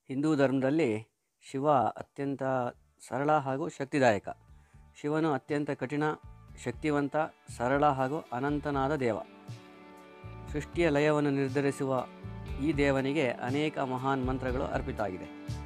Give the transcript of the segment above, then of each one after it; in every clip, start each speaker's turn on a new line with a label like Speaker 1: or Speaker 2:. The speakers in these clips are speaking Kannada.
Speaker 1: ಹಿಂದೂ ಧರ್ಮದಲ್ಲಿ ಶಿವ ಅತ್ಯಂತ ಸರಳ ಹಾಗೂ ಶಕ್ತಿದಾಯಕ ಶಿವನು ಅತ್ಯಂತ ಕಠಿಣ ಶಕ್ತಿವಂತ ಸರಳ ಹಾಗೂ ಅನಂತನಾದ ದೇವ ಸೃಷ್ಟಿಯ ಲಯವನ್ನು ನಿರ್ಧರಿಸುವ ಈ ದೇವನಿಗೆ ಅನೇಕ ಮಹಾನ್ ಮಂತ್ರಗಳು ಅರ್ಪಿತ ಆಗಿದೆ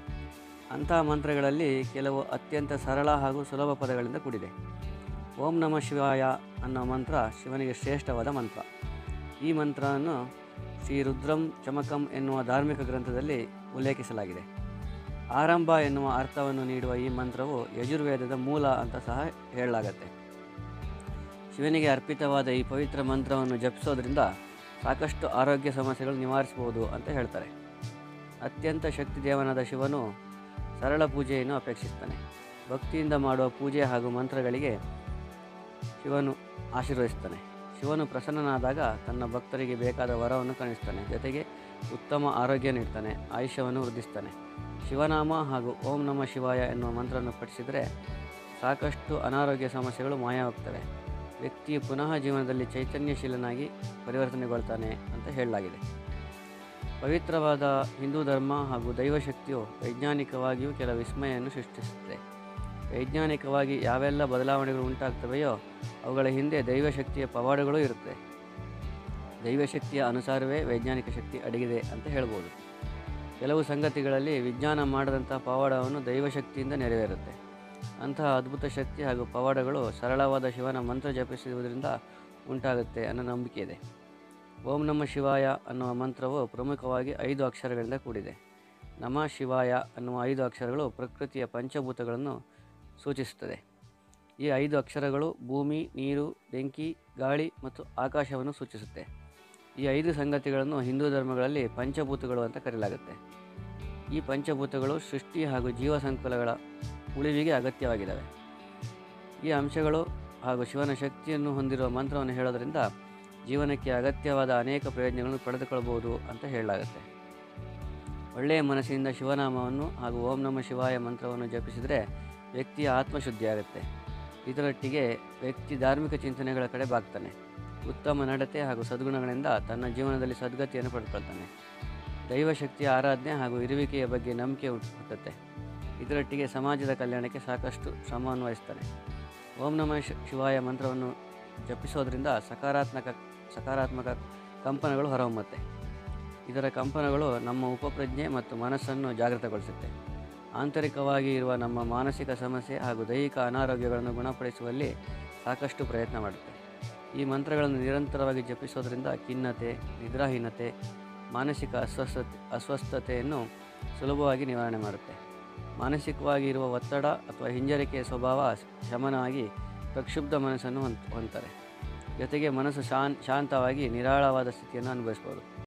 Speaker 1: ಅಂಥ ಮಂತ್ರಗಳಲ್ಲಿ ಕೆಲವು ಅತ್ಯಂತ ಸರಳ ಹಾಗೂ ಸುಲಭ ಪದಗಳಿಂದ ಕೂಡಿದೆ ಓಂ ನಮಃ ಶಿವಾಯ ಅನ್ನೋ ಮಂತ್ರ ಶಿವನಿಗೆ ಶ್ರೇಷ್ಠವಾದ ಮಂತ್ರ ಈ ಮಂತ್ರವನ್ನು ಶ್ರೀ ರುದ್ರಂ ಚಮಕಂ ಎನ್ನುವ ಧಾರ್ಮಿಕ ಗ್ರಂಥದಲ್ಲಿ ಉಲ್ಲೇಖಿಸಲಾಗಿದೆ ಆರಂಭ ಎನ್ನುವ ಅರ್ಥವನ್ನು ನೀಡುವ ಈ ಮಂತ್ರವು ಯಜುರ್ವೇದದ ಮೂಲ ಅಂತ ಸಹ ಹೇಳಲಾಗತ್ತೆ ಶಿವನಿಗೆ ಅರ್ಪಿತವಾದ ಈ ಪವಿತ್ರ ಮಂತ್ರವನ್ನು ಜಪಿಸೋದ್ರಿಂದ ಸಾಕಷ್ಟು ಆರೋಗ್ಯ ಸಮಸ್ಯೆಗಳು ನಿವಾರಿಸಬಹುದು ಅಂತ ಹೇಳ್ತಾರೆ ಅತ್ಯಂತ ಶಕ್ತಿ ದೇವನಾದ ಶಿವನು ಸರಳ ಪೂಜೆಯನ್ನು ಅಪೇಕ್ಷಿಸ್ತಾನೆ ಭಕ್ತಿಯಿಂದ ಮಾಡುವ ಪೂಜೆ ಹಾಗೂ ಮಂತ್ರಗಳಿಗೆ ಶಿವನು ಆಶೀರ್ವದಿಸ್ತಾನೆ ಶಿವನು ಪ್ರಸನ್ನನಾದಾಗ ತನ್ನ ಭಕ್ತರಿಗೆ ಬೇಕಾದ ವರವನ್ನು ಕಣಿಸ್ತಾನೆ ಜೊತೆಗೆ ಉತ್ತಮ ಆರೋಗ್ಯ ನೀಡ್ತಾನೆ ಆಯುಷ್ಯವನ್ನು ವೃದ್ಧಿಸ್ತಾನೆ ಶಿವನಾಮ ಹಾಗೂ ಓಂ ನಮಃ ಶಿವಾಯ ಎನ್ನುವ ಮಂತ್ರವನ್ನು ಪಠಿಸಿದರೆ ಸಾಕಷ್ಟು ಅನಾರೋಗ್ಯ ಸಮಸ್ಯೆಗಳು ಮಾಯವಾಗ್ತವೆ ವ್ಯಕ್ತಿಯು ಪುನಃ ಜೀವನದಲ್ಲಿ ಚೈತನ್ಯಶೀಲನಾಗಿ ಪರಿವರ್ತನೆಗೊಳ್ತಾನೆ ಅಂತ ಹೇಳಲಾಗಿದೆ ಪವಿತ್ರವಾದ ಹಿಂದೂ ಧರ್ಮ ಹಾಗೂ ದೈವಶಕ್ತಿಯು ವೈಜ್ಞಾನಿಕವಾಗಿಯೂ ಕೆಲ ವಿಸ್ಮಯನ್ನು ಸೃಷ್ಟಿಸುತ್ತದೆ ವೈಜ್ಞಾನಿಕವಾಗಿ ಯಾವೆಲ್ಲ ಬದಲಾವಣೆಗಳು ಉಂಟಾಗ್ತವೆಯೋ ಅವುಗಳ ಹಿಂದೆ ದೈವಶಕ್ತಿಯ ಪವಾಡಗಳು ಇರುತ್ತದೆ ದೈವಶಕ್ತಿಯ ಅನುಸಾರವೇ ವೈಜ್ಞಾನಿಕ ಶಕ್ತಿ ಅಡಗಿದೆ ಅಂತ ಹೇಳ್ಬೋದು ಕೆಲವು ಸಂಗತಿಗಳಲ್ಲಿ ವಿಜ್ಞಾನ ಮಾಡದಂಥ ಪವಾಡವನ್ನು ದೈವಶಕ್ತಿಯಿಂದ ನೆರವೇರುತ್ತೆ ಅಂತಹ ಅದ್ಭುತ ಶಕ್ತಿ ಹಾಗೂ ಪವಾಡಗಳು ಸರಳವಾದ ಶಿವನ ಮಂತ್ರ ಜಪಿಸುವುದರಿಂದ ಉಂಟಾಗುತ್ತೆ ಅನ್ನೋ ನಂಬಿಕೆ ಇದೆ ಓಂ ನಮಃ ಶಿವಾಯ ಅನ್ನುವ ಮಂತ್ರವು ಪ್ರಮುಖವಾಗಿ ಐದು ಅಕ್ಷರಗಳಿಂದ ಕೂಡಿದೆ ನಮಃ ಶಿವಾಯ ಅನ್ನುವ ಐದು ಅಕ್ಷರಗಳು ಪ್ರಕೃತಿಯ ಪಂಚಭೂತಗಳನ್ನು ಸೂಚಿಸುತ್ತದೆ ಈ ಐದು ಅಕ್ಷರಗಳು ಭೂಮಿ ನೀರು ಬೆಂಕಿ ಗಾಳಿ ಮತ್ತು ಆಕಾಶವನ್ನು ಸೂಚಿಸುತ್ತೆ ಈ ಐದು ಸಂಗತಿಗಳನ್ನು ಹಿಂದೂ ಧರ್ಮಗಳಲ್ಲಿ ಪಂಚಭೂತಗಳು ಅಂತ ಕರೆಯಲಾಗುತ್ತೆ ಈ ಪಂಚಭೂತಗಳು ಸೃಷ್ಟಿ ಹಾಗೂ ಜೀವ ಸಂಕುಲಗಳ ಉಳಿವಿಗೆ ಅಗತ್ಯವಾಗಿದ್ದಾವೆ ಈ ಅಂಶಗಳು ಹಾಗೂ ಶಿವನ ಶಕ್ತಿಯನ್ನು ಹೊಂದಿರುವ ಮಂತ್ರವನ್ನು ಹೇಳೋದ್ರಿಂದ ಜೀವನಕ್ಕೆ ಅಗತ್ಯವಾದ ಅನೇಕ ಪ್ರಯೋಜನಗಳನ್ನು ಪಡೆದುಕೊಳ್ಳಬಹುದು ಅಂತ ಹೇಳಲಾಗುತ್ತೆ ಒಳ್ಳೆಯ ಮನಸ್ಸಿನಿಂದ ಶಿವನಾಮವನ್ನು ಹಾಗೂ ಓಂ ನಮಃ ಶಿವಾಯ ಮಂತ್ರವನ್ನು ಜಪಿಸಿದರೆ ವ್ಯಕ್ತಿಯ ಆತ್ಮಶುದ್ಧಿಯಾಗುತ್ತೆ ಇದರೊಟ್ಟಿಗೆ ವ್ಯಕ್ತಿ ಧಾರ್ಮಿಕ ಚಿಂತನೆಗಳ ಕಡೆ ಬಾಗ್ತಾನೆ ಉತ್ತಮ ನಡತೆ ಹಾಗೂ ಸದ್ಗುಣಗಳಿಂದ ತನ್ನ ಜೀವನದಲ್ಲಿ ಸದ್ಗತಿಯನ್ನು ಪಡೆದುಕೊಳ್ತಾನೆ ದೈವಶಕ್ತಿಯ ಆರಾಧನೆ ಹಾಗೂ ಇರುವಿಕೆಯ ಬಗ್ಗೆ ನಂಬಿಕೆ ಹುಟ್ಟುತ್ತೆ ಇದರೊಟ್ಟಿಗೆ ಸಮಾಜದ ಕಲ್ಯಾಣಕ್ಕೆ ಸಾಕಷ್ಟು ಶ್ರಮವನ್ನು ವಹಿಸ್ತಾನೆ ಓಂ ನಮಃ ಶಿ- ಶಿವಾಯ ಮಂತ್ರವನ್ನು ಜಪಿಸೋದ್ರಿಂದ ಸಕಾರಾತ್ಮಕ ಸಕಾರಾತ್ಮಕ ಕಂಪನಗಳು ಹೊರಹೊಮ್ಮುತ್ತೆ ಇದರ ಕಂಪನಗಳು ನಮ್ಮ ಉಪಪ್ರಜ್ಞೆ ಮತ್ತು ಮನಸ್ಸನ್ನು ಜಾಗೃತಗೊಳಿಸುತ್ತೆ ಆಂತರಿಕವಾಗಿ ಇರುವ ನಮ್ಮ ಮಾನಸಿಕ ಸಮಸ್ಯೆ ಹಾಗೂ ದೈಹಿಕ ಅನಾರೋಗ್ಯಗಳನ್ನು ಗುಣಪಡಿಸುವಲ್ಲಿ ಸಾಕಷ್ಟು ಪ್ರಯತ್ನ ಮಾಡುತ್ತೆ ಈ ಮಂತ್ರಗಳನ್ನು ನಿರಂತರವಾಗಿ ಜಪಿಸೋದ್ರಿಂದ ಖಿನ್ನತೆ ನಿದ್ರಾಹೀನತೆ ಮಾನಸಿಕ ಅಸ್ವಸ್ಥತೆ ಅಸ್ವಸ್ಥತೆಯನ್ನು ಸುಲಭವಾಗಿ ನಿವಾರಣೆ ಮಾಡುತ್ತೆ ಮಾನಸಿಕವಾಗಿ ಇರುವ ಒತ್ತಡ ಅಥವಾ ಹಿಂಜರಿಕೆಯ ಸ್ವಭಾವ ಶಮನವಾಗಿ ಪ್ರಕ್ಷುಬ್ಧ ಮನಸ್ಸನ್ನು ಹೊಂದ್ ಹೊಂದ್ತಾರೆ ಜೊತೆಗೆ ಮನಸ್ಸು ಶಾನ್ ಶಾಂತವಾಗಿ ನಿರಾಳವಾದ ಸ್ಥಿತಿಯನ್ನು ಅನುಭವಿಸ್ಬೋದು